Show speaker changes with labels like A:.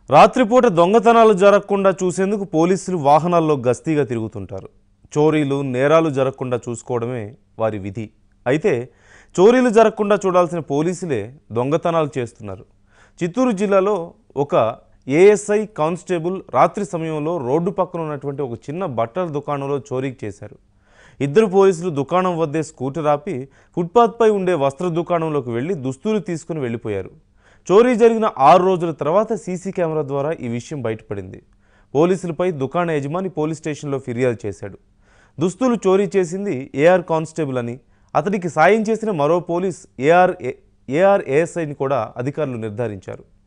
A: రాత్రిపూట దొంగతనాలు జరగకుండా చూసేందుకు పోలీసులు వాహనాల్లో గస్తీగా తిరుగుతుంటారు చోరీలు నేరాలు జరగకుండా చూసుకోవడమే వారి విధి అయితే చోరీలు జరగకుండా చూడాల్సిన పోలీసులే దొంగతనాలు చేస్తున్నారు చిత్తూరు జిల్లాలో ఒక ఏఎస్ఐ కానిస్టేబుల్ రాత్రి సమయంలో రోడ్డు పక్కన ఉన్నటువంటి ఒక చిన్న బట్టల దుకాణంలో చోరీకి చేశారు ఇద్దరు పోలీసులు దుకాణం వద్దే స్కూటర్ ఆపి ఫుట్పాత్పై ఉండే వస్త్ర దుకాణంలోకి వెళ్లి దుస్తులు తీసుకుని వెళ్ళిపోయారు చోరీ జరిగిన ఆరు రోజుల తర్వాత సీసీ కెమెరా ద్వారా ఈ విషయం బయటపడింది పోలీసులపై దుకాణ యజమాని పోలీస్ స్టేషన్లో ఫిర్యాదు చేశాడు దుస్తులు చోరీ చేసింది ఏఆర్ కానిస్టేబుల్ అని అతడికి సాయం చేసిన మరో పోలీస్ ఏఆర్ ఏఆర్ ఏఎస్ఐని కూడా అధికారులు నిర్ధారించారు